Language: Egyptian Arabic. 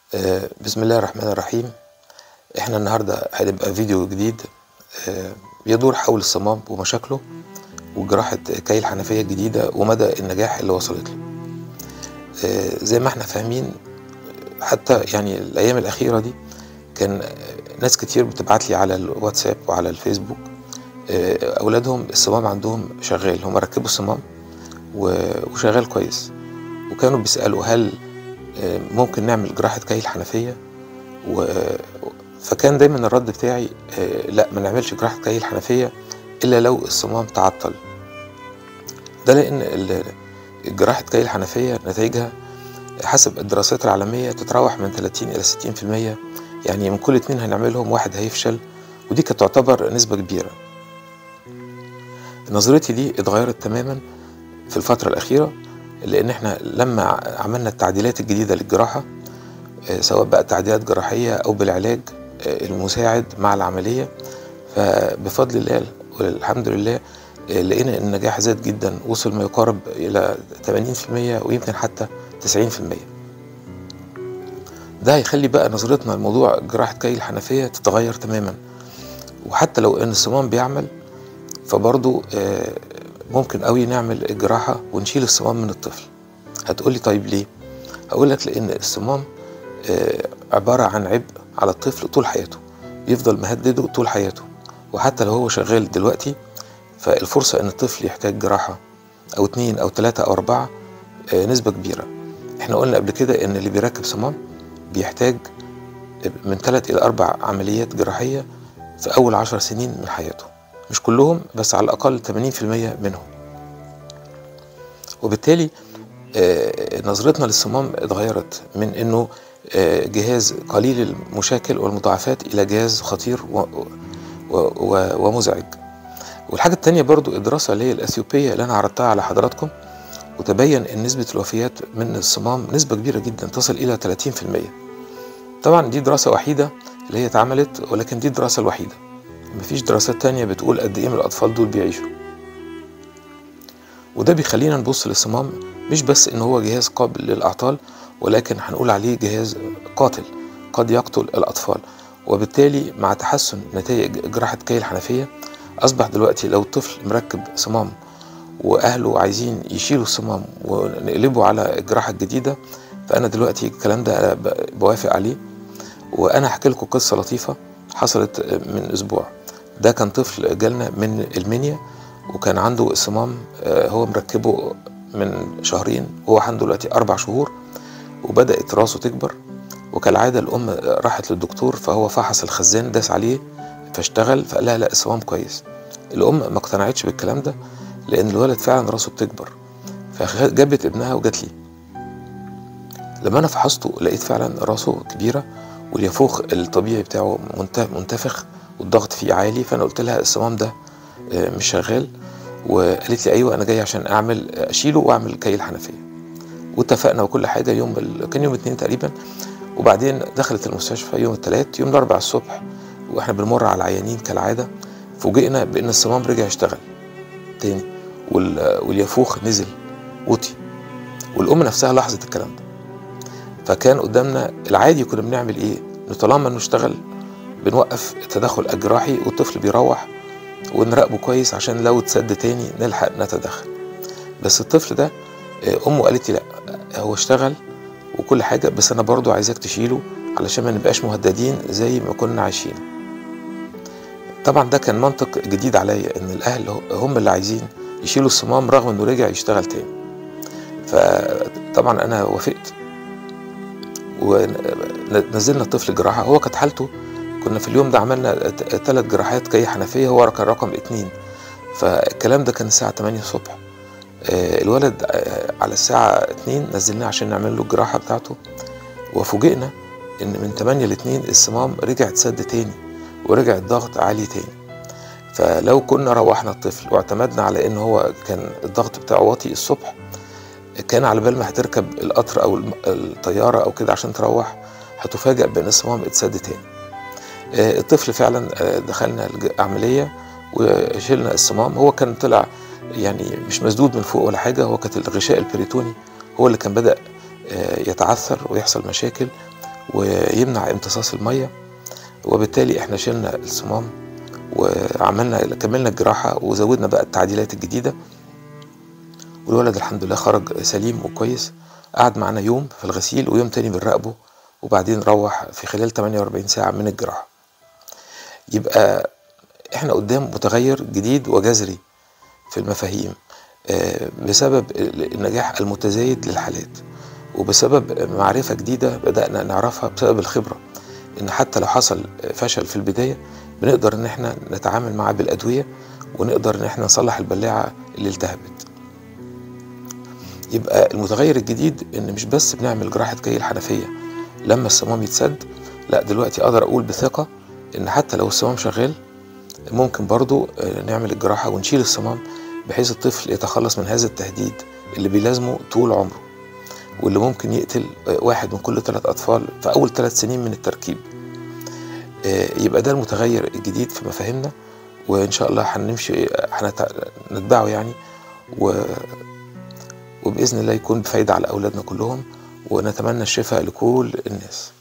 آه، بسم الله الرحمن الرحيم احنا النهارده هنبقى فيديو جديد آه، يدور حول الصمام ومشاكله وجراحة كي الحنفية الجديدة ومدى النجاح اللي وصلت له آه، زي ما احنا فاهمين حتى يعني الأيام الأخيرة دي كان ناس كتير بتبعت لي على الواتساب وعلى الفيسبوك آه، أولادهم الصمام عندهم شغال هم ركبوا الصمام و- وشغال كويس وكانوا بيسألوا هل آه، ممكن نعمل جراحة كي الحنفية و... فكان دايما الرد بتاعي آه، لا ما نعملش جراحة كي الحنفية إلا لو الصمام تعطل ده لأن ال- جراحة كي الحنفية نتائجها حسب الدراسات العالمية تتراوح من 30 إلى 60% يعني من كل اتنين هنعملهم واحد هيفشل ودي كانت تعتبر نسبة كبيرة نظرتي دي اتغيرت تماما في الفترة الأخيرة لأن احنا لما عملنا التعديلات الجديدة للجراحة آه، سواء بقى تعديلات جراحية أو بالعلاج آه، المساعد مع العملية فبفضل الله والحمد لله آه، لقينا إن النجاح زاد جدا وصل ما يقارب إلى 80% ويمكن حتى 90% ده هيخلي بقى نظرتنا لموضوع جراحة كي الحنفية تتغير تماما وحتى لو إن الصمام بيعمل فبرضه آه، ممكن قوي نعمل الجراحة ونشيل الصمام من الطفل هتقولي طيب ليه؟ هقول لك لأن الصمام آه، عبارة عن عبء على الطفل طول حياته يفضل مهدده طول حياته وحتى لو هو شغال دلوقتي فالفرصة إن الطفل يحتاج جراحة أو اتنين أو تلاتة أو أربعة آه، نسبة كبيرة احنا قلنا قبل كده إن اللي بيركب صمام بيحتاج من تلات إلى أربع عمليات جراحية في أول عشر سنين من حياته مش كلهم بس على الأقل 80% منهم وبالتالي آه، نظرتنا للصمام اتغيرت من انه آه، جهاز قليل المشاكل والمضاعفات الى جهاز خطير و و و ومزعج والحاجة التانية برضو الدراسة اللي هي الأثيوبية اللي أنا عرضتها على حضراتكم وتبين أن نسبة الوفيات من الصمام نسبة كبيرة جدا تصل إلى 30% طبعا دي دراسة وحيدة اللي هي اتعملت ولكن دي الدراسة الوحيدة مفيش دراسات تانية بتقول قد إيه من الأطفال دول بيعيشوا وده بيخلينا نبص للصمام مش بس ان هو جهاز قابل للاعطال ولكن هنقول عليه جهاز قاتل قد يقتل الاطفال وبالتالي مع تحسن نتائج جراحة كي الحنفية أصبح دلوقتي لو الطفل مركب صمام وأهله عايزين يشيلوا الصمام ونقلبوا على الجراحة الجديدة فأنا دلوقتي الكلام ده أنا ب- بوافق عليه وأنا هحكي لكم قصة لطيفة حصلت من أسبوع ده كان طفل جالنا من المنيا وكان عنده الصمام آه، هو مركبه من شهرين هو عنده دلوقتي أربع شهور وبدأت راسه تكبر وكالعادة الأم راحت للدكتور فهو فحص الخزان داس عليه فاشتغل فقال لها لا الصمام كويس الأم ما اقتنعتش بالكلام ده لأن الولد فعلا راسه بتكبر فجابت ابنها وجات لي لما أنا فحصته لقيت فعلا راسه كبيرة واليافوخ الطبيعي بتاعه منت- منتفخ والضغط فيه عالي فأنا قلت لها الصمام ده آه، مش شغال وقالت لي ايوه انا جاي عشان اعمل اشيله واعمل كي الحنفيه واتفقنا وكل حاجه يوم ال... كان يوم الاثنين تقريبا وبعدين دخلت المستشفى يوم الثلاث يوم الاربع الصبح واحنا بنمر على العيانين كالعاده فوجئنا بان الصمام رجع يشتغل تاني وال... واليافوخ نزل وطي والام نفسها لاحظت الكلام ده فكان قدامنا العادي كنا بنعمل ايه إنه طالما انه اشتغل بنوقف التدخل الجراحي والطفل بيروح ونراقبه كويس عشان لو اتسد تاني نلحق نتدخل بس الطفل ده آه، امه قالت لي لا هو اشتغل وكل حاجه بس انا برضو عايزاك تشيله علشان ما نبقاش مهددين زي ما كنا عايشين طبعا ده كان منطق جديد عليا ان الاهل هم اللي عايزين يشيلوا الصمام رغم انه رجع يشتغل تاني فطبعا انا وافقت ونزلنا الطفل جراحه هو كانت حالته كنا في اليوم ده عملنا ثلاث جراحات كي حنفيه هو كان رقم اتنين فالكلام ده كان الساعه 8 الصبح آه، الولد آه، على الساعه 2 نزلناه عشان نعمل له الجراحه بتاعته وفوجئنا ان من 8 ل 2 الصمام رجع اتسد تاني ورجع الضغط عالي تاني فلو كنا روحنا الطفل واعتمدنا على ان هو كان الضغط بتاعه واطي الصبح كان على بال ما هتركب القطر او الم- الطياره او كده عشان تروح هتفاجأ بان الصمام اتسد تاني آه، الطفل فعلا آه، دخلنا العمليه وشلنا الصمام هو كان طلع يعني مش مسدود من فوق ولا حاجه هو كانت الغشاء البريتوني هو اللي كان بدأ آه، يتعثر ويحصل مشاكل ويمنع امتصاص المية وبالتالي احنا شلنا الصمام وعملنا كملنا الجراحة وزودنا بقى التعديلات الجديدة والولد الحمد لله خرج سليم وكويس قعد معانا يوم في الغسيل ويوم تاني بنراقبه وبعدين روح في خلال 48 ساعة من الجراحة يبقى احنا قدام متغير جديد وجذري في المفاهيم بسبب النجاح المتزايد للحالات وبسبب معرفة جديدة بدأنا نعرفها بسبب الخبرة إن حتى لو حصل فشل في البداية بنقدر إن احنا نتعامل معاه بالأدوية ونقدر إن احنا نصلح البلاعة اللي التهبت يبقى المتغير الجديد إن مش بس بنعمل جراحة كي الحنفية لما الصمام يتسد لا دلوقتي أقدر أقول بثقة إن حتى لو الصمام شغال ممكن برضو نعمل الجراحة ونشيل الصمام بحيث الطفل يتخلص من هذا التهديد اللي بيلازمه طول عمره واللي ممكن يقتل واحد من كل ثلاث أطفال في أول ثلاث سنين من التركيب يبقى ده المتغير الجديد في مفاهيمنا وإن شاء الله هنمشي هنتبعه يعني و وبإذن الله يكون بفايدة على أولادنا كلهم ونتمنى الشفاء لكل الناس